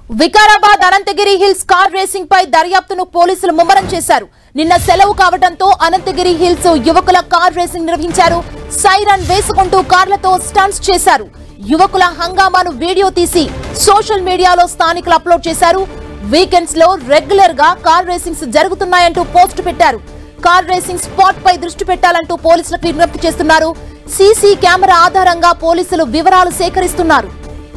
Vikarabad Ananthagiri hills car racing పై దర్యాప్తును పోలీసులు ముమ్మరం చేశారు నిన్న సెలవు కావడంతో అనంతగిరి హిల్స్ యువకుల కార్ రేసింగ్ నిర్వహించారు సైరన్ వేసుకుంటూ కార్లతో స్టంట్స్ చేశారు యువకుల హంగామాను వీడియో తీసి సోషల్ మీడియాలో స్థానికులు అప్లోడ్ చేశారు వీకెండ్స్ లో రెగ్యులర్ గా కార్ రేసింగ్స్ జరుగుతున్నాయంటూ పోస్ట్ పెట్టారు కార్ రేసింగ్ స్పాట్ పై దృష్టి పెట్టాలంటూ పోలీసులకు విజ్ఞప్తి చేస్తున్నారు సీసీ కెమెరా ఆధారంగా పోలీసులు వివరాలు సేకరిస్తున్నారు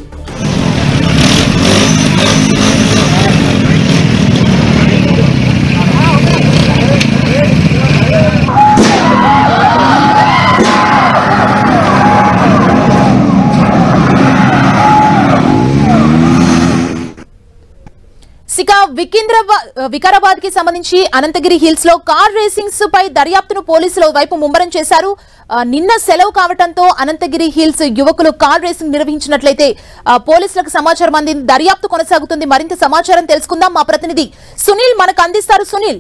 ఇక వికేంద్రాబాద్ వికారాబాద్ కి సంబంధించి అనంతగిరి హిల్స్ లో కార్ రేసింగ్స్ పై దర్యాప్తును పోలీసులు వైపు ముమ్మరం చేశారు ఆ, నిన్న సెలవు కావడంతో అనంతగిరి హిల్స్ యువకులు కార్ రేసింగ్ నిర్వహించినట్లయితే ఆ, పోలీసులకు సమాచారం అందింది దర్యాప్తు కొనసాగుతుంది మరింత సమాచారం తెలుసుకుందాం మా ప్రతినిధి సునీల్ మనకు అందిస్తారు సునీల్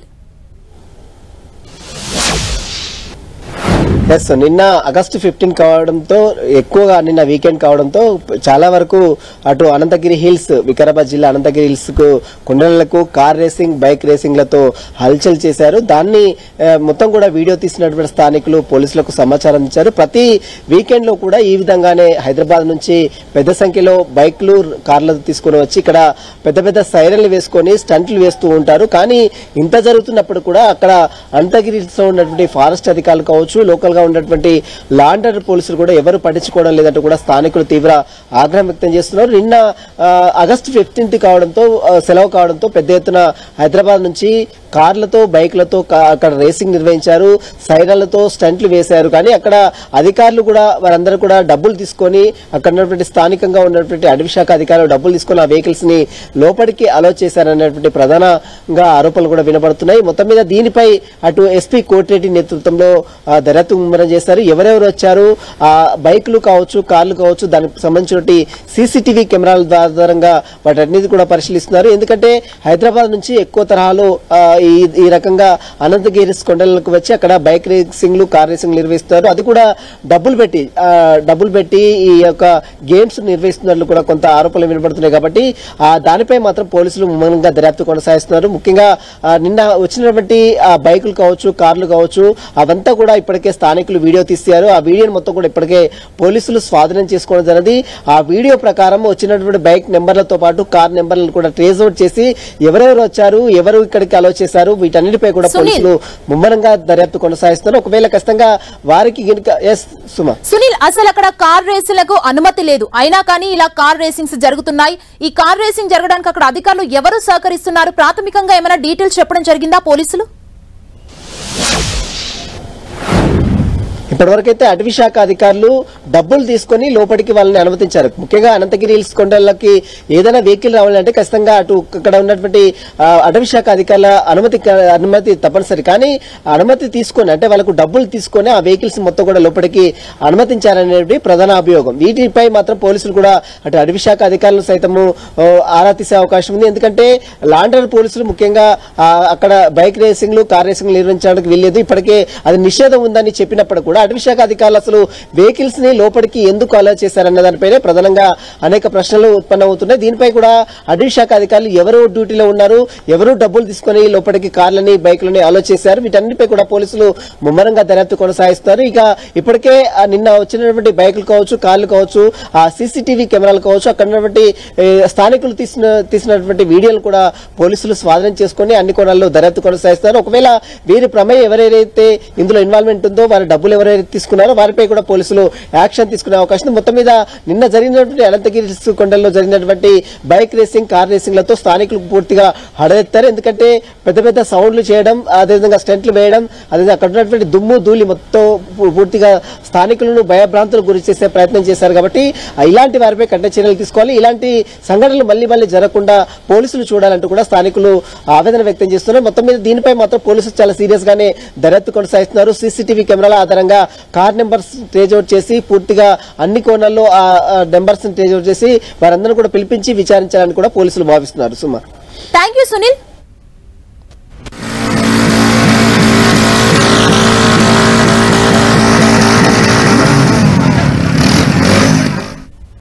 ఎస్ నిన్న ఆగస్టు ఫిఫ్టీన్ కావడంతో ఎక్కువగా నిన్న వీకెండ్ కావడంతో చాలా వరకు అటు అనంతగిరి హిల్స్ వికారాబాద్ జిల్లా అనంతగిరి హిల్స్ కు కుండలకు కార్ రేసింగ్ బైక్ రేసింగ్లతో హల్చల్ చేశారు దాన్ని ఆ, మొత్తం కూడా వీడియో తీసినటువంటి స్థానికులు పోలీసులకు సమాచారం ఇచ్చారు ప్రతి వీకెండ్ లో కూడా ఈ విధంగానే హైదరాబాద్ నుంచి పెద్ద సంఖ్యలో బైక్లు కార్లు తీసుకుని వచ్చి ఇక్కడ పెద్ద పెద్ద సైరన్లు వేసుకొని స్టంట్లు వేస్తూ ఉంటారు కానీ ఇంత జరుగుతున్నప్పుడు కూడా అక్కడ అనంతగిరి హిల్స్ లో ఉన్నటువంటి ఫారెస్ట్ అధికారులు కావచ్చు లోకల్ గా ఉన్నటువంటి లా అండ్ ఆర్డర్ పోలీసులు కూడా ఎవరు పట్టించుకోవడం లేదంటూ కూడా స్థానికులు తీవ్ర ఆగ్రహం వ్యక్తం చేస్తున్నారు నిన్న ఆ, ఆగస్టు ఫిఫ్టీన్త్ కావడంతో ఆ, సెలవు కావడంతో పెద్ద ఎత్తున హైదరాబాద్ నుంచి కార్లతో బైక్లతో కా- అక్కడ రేసింగ్ నిర్వహించారు సైరన్లతో స్టంట్లు వేశారు కానీ అక్కడ అధికారులు కూడా వారందరూ కూడా డబ్బులు తీసుకొని అక్కడ ఉన్నటువంటి స్థానికంగా ఉన్నటువంటి అటవీ శాఖ అధికారులు డబ్బులు తీసుకొని ఆ వెహికల్స్ ని లోపలికి అలో చేశారనేటువంటి ప్రధానంగా ఆరోపణలు కూడా వినబడుతున్నాయి మొత్తం మీద దీనిపై అటు ఎస్పీ కోటిరెడ్డి నేతృత్వంలో ఆ, దర్యాప్తు ముమ్మరం చేశారు ఎవరెవరు వచ్చారు ఆ బైకులు కావచ్చు కార్లు కావచ్చు దానికి సంబంధించినటువంటి సీసీటీవీ కెమెరాల ఆధారంగా వాటన్నిటి కూడా పరిశీలిస్తున్నారు ఎందుకంటే హైదరాబాద్ నుంచి ఎక్కువ తరహాలో ఆ, ఈ ఈ రకంగా అనంతగిరి కొండలకు వచ్చి అక్కడ బైక్ రేసింగ్లు కార్ రేసింగ్ నిర్వహిస్తారు అది కూడా డబ్బులు పెట్టి ఆ, డబ్బులు పెట్టి ఈ యొక్క గేమ్స్ నిర్వహిస్తున్నట్లు కూడా కొంత ఆరోపణలు వినపడుతున్నాయి కాబట్టి ఆ దానిపై మాత్రం పోలీసులు ముమ్మరంగా దర్యాప్తు కొనసాగిస్తున్నారు ముఖ్యంగా ఆ, నిన్న వచ్చినటువంటి ఆ బైకులు కావచ్చు కార్లు కావచ్చు అవంతా కూడా ఇప్పటికే స్థానికులు వీడియో తీశారు ఆ వీడియోని మొత్తం కూడా ఇప్పటికే పోలీసులు స్వాధీనం చేసుకోవడం జరిగింది ఆ వీడియో ప్రకారం వచ్చినటువంటి బైక్ నెంబర్లతో పాటు కార్ నెంబర్లను కూడా ట్రేస్ అవుట్ చేసి ఎవరెవరు వచ్చారు ఎవరు ఇక్కడికి అలో చేశారు వీటన్నిటిపై కూడా సునీల్. పోలీసులు ముమ్మరంగా దర్యాప్తు కొనసాగిస్తున్నారు ఒకవేళ ఖచ్చితంగా వారికి గనుక ఎస్ సుమా సునీల్ అసలు అక్కడ కార్ రేసులకు అనుమతి లేదు అయినా కానీ ఇలా కార్ రేసింగ్స్ జరుగుతున్నాయి ఈ కార్ రేసింగ్ జరగడానికి అక్కడ అధికారులు ఎవరు సహకరిస్తున్నారు ప్రాథమికంగా ఏమైనా డీటెయిల్స్ చెప్పడం జరిగిందా పోలీసులు ఇప్పటివరకైతే అటవీ శాఖ అధికారులు డబ్బులు తీసుకొని లోపలికి వాళ్ళని అనుమతించారు ముఖ్యంగా అనంతగిరి హిల్స్ కొండలకి ఏదైనా వెహికల్ రావాలంటే ఖచ్చితంగా అటు అక్కడ ఉన్నటువంటి ఆ, అటవీ శాఖ అధికారుల అనుమతి అనుమతి తప్పనిసరి కానీ ఆ అనుమతి తీసుకొని అంటే వాళ్ళకు డబ్బులు తీసుకొని ఆ వెహికల్స్ మొత్తం కూడా లోపలికి అనుమతించారనేది ప్రధాన అభియోగం వీటిపై మాత్రం పోలీసులు కూడా అటు అటవీ శాఖ అధికారులు సైతము ఓ, ఆరా తీసే అవకాశం ఉంది ఎందుకంటే లాండర్ పోలీసులు ముఖ్యంగా ఆ, అక్కడ బైక్ రేసింగ్లు కార్ రేసింగ్లు నిర్వహించడానికి వీల్లేదు ఇప్పటికే అది నిషేధం ఉందని చెప్పినప్పుడు కూడా అటవీ శాఖ అధికారులు అసలు వెహికల్స్ ని లోపలికి ఎందుకు అలో చేశారన్న దానిపైనే ప్రధానంగా అనేక ప్రశ్నలు ఉత్పన్నమవుతున్నాయి దీనిపై కూడా అటవీ శాఖ అధికారులు ఎవరు డ్యూటీలో ఉన్నారు ఎవరు డబ్బులు తీసుకొని లోపలికి కార్లని బైక్లని అలో చేశారు వీటన్నిటిపై కూడా పోలీసులు ముమ్మరంగా దర్యాప్తు కొనసాగిస్తారు ఇక ఇప్పటికే ఆ నిన్న వచ్చినటువంటి బైకులు కావచ్చు కార్లు కావచ్చు ఆ సీసీటీవీ కెమెరాలు కావచ్చు అక్కడ ఉన్నటువంటి ఏ, స్థానికులు తీసిన తీసినటువంటి వీడియోలు కూడా పోలీసులు స్వాధీనం చేసుకొని అన్ని కోణాల్లో దర్యాప్తు కొనసాగిస్తారు ఒకవేళ వీరి ప్రమేయం ఎవరైతే ఇందులో ఇన్వాల్వ్మెంట్ ఉందో వారి డబ్బులు ఎవరైతే తీసుకున్నారో వారిపై కూడా పోలీసులు యాక్షన్ తీసుకునే అవకాశం ఉంది మొత్తం మీద నిన్న జరిగినటువంటి అనంతగిరి కొండల్లో జరిగినటువంటి బైక్ రేసింగ్ కార్ రేసింగ్ లతో స్థానికులు పూర్తిగా హడెత్తారు ఎందుకంటే పెద్ద పెద్ద సౌండ్లు చేయడం అదేవిధంగా స్టెంట్లు వేయడం అదేవిధంగా అక్కడ ఉన్నటువంటి దుమ్ము ధూళి మొత్తం పూ- పూర్తిగా స్థానికులను భయభ్రాంతులకు గురి చేసే ప్రయత్నం చేశారు కాబట్టి ఆ ఇలాంటి వారిపై కఠిన చర్యలు తీసుకోవాలి ఇలాంటి సంఘటనలు మళ్ళీ మళ్ళీ జరగకుండా పోలీసులు చూడాలంటూ కూడా స్థానికులు ఆవేదన వ్యక్తం చేస్తున్నారు మొత్తం మీద దీనిపై మాత్రం పోలీసులు చాలా సీరియస్ గానే దర్యాప్తు కొనసాగిస్తున్నారు సీసీటీవీ కెమెరాల ఆధారంగా కార్ నెంబర్స్ ట్రేజ్ అవుట్ చేసి పూర్తిగా అన్ని కోణాల్లో ఆ నెంబర్స్ ట్రేజ్ అవుట్ చేసి వారందరూ కూడా పిలిపించి విచారించాలని కూడా పోలీసులు భావిస్తున్నారు సుమా థ్యాంక్ యూ సునీల్